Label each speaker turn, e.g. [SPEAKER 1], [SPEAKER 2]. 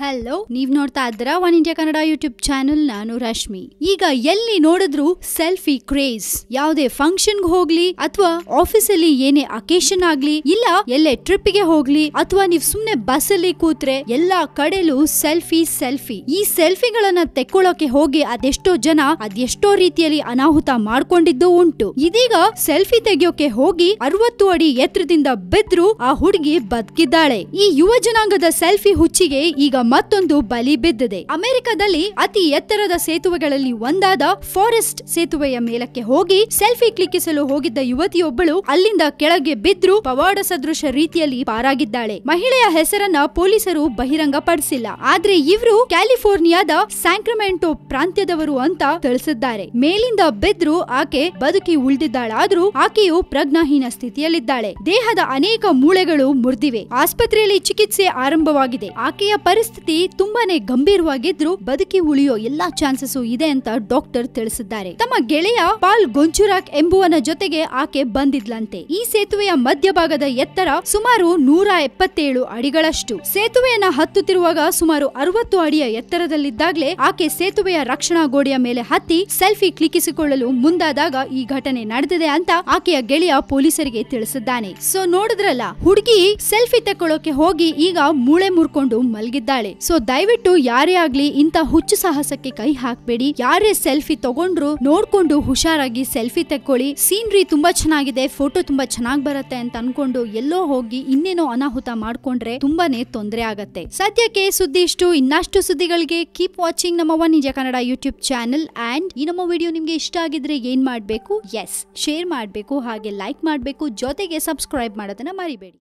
[SPEAKER 1] hello ನೀವ್ ನೋಡ್ತಾ ಇದ್ದೀರಾ one India Kannada YouTube channel ನಾನು ರಶ್ಮಿ ಈಗ ಎಲ್ಲಿ ನೋಡಿದ್ರು ಸೆಲ್ಫಿ ಕ್ರೇಜ್ ಯಾವುದೇ ಫಂಕ್ಷನ್ ಹೋಗ್ಲಿ ಅಥವಾ ಆಫೀಸಲ್ಲಿ ಏನೇ ಅಕೇಶನ್ ಆಗ್ಲಿ ಇಲ್ಲ ಎಲ್ಲೇ ಟ್ರಿಪ್ ಗೆ ಹೋಗ್ಲಿ ಅಥವಾ ನೀವ್ ಸುಮ್ನೆ ಬಸ್ ಅಲ್ಲಿ ಕೂತ್ರೆ ಎಲ್ಲಾ ಕಡೆಲೂ ಸೆಲ್ಫಿ ಸೆಲ್ಫಿ ಈ ಸೆಲ್ಫಿಗಳನ್ನ ತೆಕ್ಕೊಳ್ಳೋಕೆ ಹೋಗಿ ಅದೆಷ್ಟೋ ಜನ ಅದೆಷ್ಟೋ ರೀತಿಯಲ್ಲಿ ಅನಾಹುತ ಮಾಡ್ಕೊಂಡಿದ್ದು ಉಂಟು ಇದೀಗ ಸೆಲ್ಫಿ ತೆಗಿಯೋಕೆ ಹೋಗಿ ಅರವತ್ತು ಅಡಿ ಎತ್ತರದಿಂದ ಬಿದ್ರು ಆ ಹುಡುಗಿ ಬದುಕಿದ್ದಾಳೆ ಈ ಯುವ ಜನಾಂಗದ ಸೆಲ್ಫಿ ಹುಚ್ಚಿಗೆ ಈಗ ಮತ್ತೊಂದು ಬಲಿ ಬಿದ್ದಿದೆ ಅಮೆರಿಕದಲ್ಲಿ ಅತಿ ಎತ್ತರದ ಸೇತುವೆಗಳಲ್ಲಿ ಒಂದಾದ ಫಾರೆಸ್ಟ್ ಸೇತುವೆಯ ಮೇಲಕ್ಕೆ ಹೋಗಿ ಸೆಲ್ಫಿ ಕ್ಲಿಕ್ಕಿಸಲು ಹೋಗಿದ್ದ ಯುವತಿಯೊಬ್ಬಳು ಅಲ್ಲಿಂದ ಕೆಳಗೆ ಬಿದ್ರು ಪವಾಡ ಸದೃಶ ರೀತಿಯಲ್ಲಿ ಪಾರಾಗಿದ್ದಾಳೆ ಮಹಿಳೆಯ ಹೆಸರನ್ನ ಪೊಲೀಸರು ಬಹಿರಂಗಪಡಿಸಿಲ್ಲ ಆದ್ರೆ ಇವರು ಕ್ಯಾಲಿಫೋರ್ನಿಯಾದ ಸ್ಯಾಂಕ್ರಮೆಂಟೋ ಪ್ರಾಂತ್ಯದವರು ಅಂತ ತಿಳಿಸಿದ್ದಾರೆ ಮೇಲಿಂದ ಬಿದ್ರು ಆಕೆ ಬದುಕಿ ಉಳಿದಿದ್ದಾಳಾದ್ರೂ ಆಕೆಯು ಪ್ರಜ್ಞಾಹೀನ ಸ್ಥಿತಿಯಲ್ಲಿದ್ದಾಳೆ ದೇಹದ ಅನೇಕ ಮೂಳೆಗಳು ಮುರಿದಿವೆ ಆಸ್ಪತ್ರೆಯಲ್ಲಿ ಚಿಕಿತ್ಸೆ ಆರಂಭವಾಗಿದೆ ಆಕೆಯ ಪರಿಸ್ಥಿತಿ ತುಂಬಾನೇ ಗಂಭೀರವಾಗಿದ್ರು ಬದುಕಿ ಉಳಿಯೋ ಎಲ್ಲಾ ಚಾನ್ಸಸ್ ಇದೆ ಅಂತ ಡಾಕ್ಟರ್ ತಿಳಿಸಿದ್ದಾರೆ ತಮ್ಮ ಗೆಳೆಯ ಪಾಲ್ ಗೊಂಚುರಾಕ್ ಎಂಬುವನ ಜೊತೆಗೆ ಆಕೆ ಬಂದಿದ್ಲಂತೆ ಈ ಸೇತುವೆಯ ಮಧ್ಯಭಾಗದ ಎತ್ತರ ಸುಮಾರು ನೂರ ಎಪ್ಪತ್ತೇಳು ಅಡಿಗಳಷ್ಟು ಸೇತುವೆಯನ್ನ ಹತ್ತುತ್ತಿರುವಾಗ ಸುಮಾರು ಅರವತ್ತು ಅಡಿಯ ಎತ್ತರದಲ್ಲಿದ್ದಾಗಲೇ ಆಕೆ ಸೇತುವೆಯ ರಕ್ಷಣಾ ಗೋಡೆಯ ಮೇಲೆ ಹತ್ತಿ ಸೆಲ್ಫಿ ಕ್ಲಿಕ್ಕಿಸಿಕೊಳ್ಳಲು ಮುಂದಾದಾಗ ಈ ಘಟನೆ ನಡೆದಿದೆ ಅಂತ ಆಕೆಯ ಗೆಳೆಯ ಪೊಲೀಸರಿಗೆ ತಿಳಿಸಿದ್ದಾನೆ ಸೊ ನೋಡಿದ್ರಲ್ಲ ಹುಡುಗಿ ಸೆಲ್ಫಿ ತಕೊಳ್ಳೋಕೆ ಹೋಗಿ ಈಗ ಮೂಳೆ ಮುರ್ಕೊಂಡು ಮಲಗಿದ್ದಾಳೆ ಸೊ ದಯವಿಟ್ಟು ಯಾರೇ ಆಗ್ಲಿ ಇಂತ ಹುಚ್ಚು ಸಾಹಸಕ್ಕೆ ಕೈ ಹಾಕ್ಬೇಡಿ ಯಾರೇ ಸೆಲ್ಫಿ ತಗೊಂಡ್ರು ನೋಡ್ಕೊಂಡು ಹುಷಾರಾಗಿ ಸೆಲ್ಫಿ ತಕ್ಕೊಳ್ಳಿ ಸೀನ್ರಿ ತುಂಬಾ ಚೆನ್ನಾಗಿದೆ ಫೋಟೋ ತುಂಬಾ ಚೆನ್ನಾಗ್ ಬರುತ್ತೆ ಅಂತ ಅನ್ಕೊಂಡು ಎಲ್ಲೋ ಹೋಗಿ ಇನ್ನೇನೋ ಅನಾಹುತ ಮಾಡ್ಕೊಂಡ್ರೆ ತುಂಬಾನೇ ತೊಂದರೆ ಆಗತ್ತೆ ಸದ್ಯಕ್ಕೆ ಸುದ್ದಿ ಇಷ್ಟು ಇನ್ನಷ್ಟು ಸುದ್ದಿಗಳಿಗೆ ಕೀಪ್ ವಾಚಿಂಗ್ ನಮ್ಮ ಒನ್ ನಿಜ ಕನ್ನಡ ಯೂಟ್ಯೂಬ್ ಚಾನೆಲ್ ಅಂಡ್ ಈ ನಮ್ಮ ವಿಡಿಯೋ ನಿಮ್ಗೆ ಇಷ್ಟ ಆಗಿದ್ರೆ ಏನ್ ಮಾಡ್ಬೇಕು ಎಸ್ ಶೇರ್ ಮಾಡ್ಬೇಕು ಹಾಗೆ ಲೈಕ್ ಮಾಡ್ಬೇಕು ಜೊತೆಗೆ ಸಬ್ಸ್ಕ್ರೈಬ್ ಮಾಡೋದನ್ನ ಮರಿಬೇಡಿ